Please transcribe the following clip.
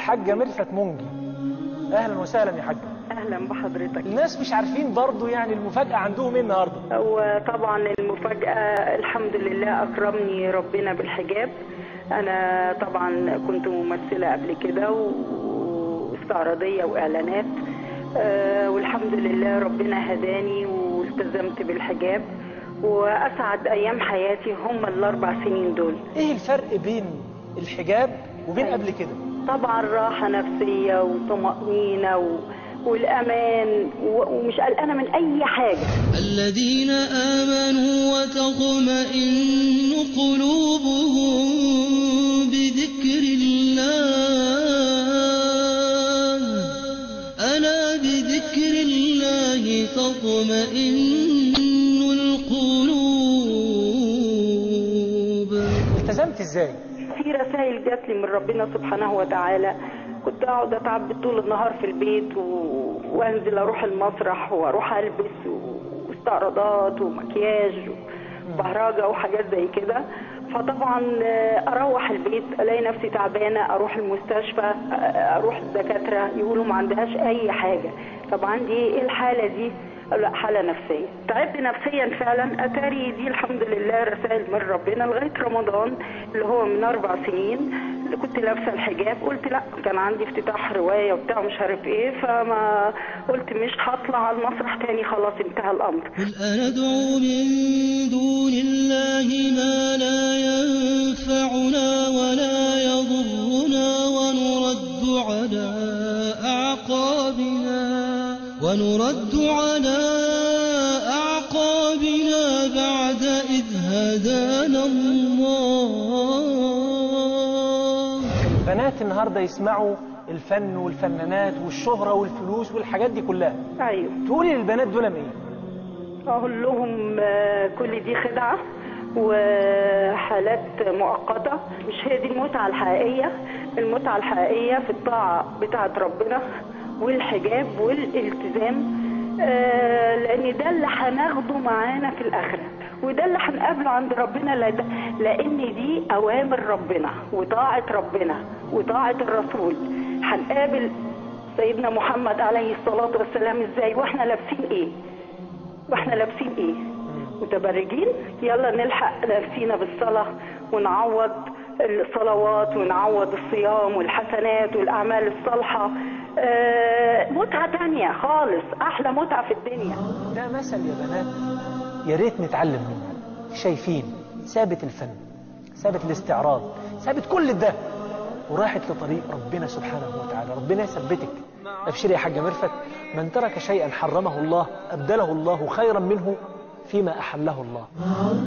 الحاجة ميرفت منجي اهلا وسهلا يا حاجة اهلا بحضرتك الناس مش عارفين برضو يعني المفاجأة عندهم ايه النهاردة وطبعا المفاجأة الحمد لله أكرمني ربنا بالحجاب أنا طبعا كنت ممثلة قبل كده و- واستعراضية وإعلانات آه، والحمد لله ربنا هداني والتزمت بالحجاب وأسعد أيام حياتي هم الأربع سنين دول ايه الفرق بين الحجاب وبين قبل كده طبعا راحة نفسية وطمأنينة و... والأمان و... ومش قلقانة من أي حاجة الذين آمنوا وتطمئن قلوبهم بذكر الله ألا بذكر الله تطمئن القلوب التزمت ازاي في رسائل جات لي من ربنا سبحانه وتعالى كنت اقعد اتعب طول النهار في البيت و... وانزل اروح المسرح واروح البس و... واستعراضات ومكياج وبهرجه وحاجات زي كده فطبعا آه، اروح البيت الاقي نفسي تعبانه اروح المستشفى آه، اروح الدكاتره يقولوا ما عندهاش اي حاجه طب عندي ايه الحاله دي أقول لا حاله نفسيه تعبت نفسيا فعلا اتاري دي الحمد لله رسائل من ربنا لغايه رمضان اللي هو من اربع سنين اللي كنت لابسه الحجاب قلت لا كان عندي افتتاح روايه وبتاع مش عارف ايه فما قلت مش هطلع على المسرح تاني خلاص انتهى الامر قل أندعو من دون الله ما لا ينفعنا ولا يضرنا ونرد على أعقابنا ونرد على أعقابنا بعد إذ هدانا الله بنات النهاردة يسمعوا الفن والفنانات والشهرة والفلوس والحاجات دي كلها ايوه تقولي للبنات دول ايه اقول لهم آه، كل دي خدعه وحالات مؤقته مش هي دي المتعه الحقيقيه المتعه الحقيقيه في الطاعه بتاعه ربنا والحجاب والالتزام آه، لان ده اللي هناخده معانا في الاخره وده اللي هنقابله عند ربنا لد- لان دي اوامر ربنا وطاعه ربنا وطاعه الرسول هنقابل سيدنا محمد عليه الصلاه والسلام ازاي واحنا لابسين ايه واحنا لابسين ايه متبرجين يلا نلحق نفسينا بالصلاة ونعوض الصلوات ونعوض الصيام والحسنات والأعمال الصالحة آه، متعة تانية خالص أحلى متعة في الدنيا ده مثل يا بنات يا ريت نتعلم منه شايفين ثابت الفن ثابت الاستعراض ثابت كل ده وراحت لطريق ربنا سبحانه وتعالى ربنا يثبتك ابشري يا حاجة مرفت من ترك شيئا حرمه الله أبدله الله خيرا منه فيما أحله الله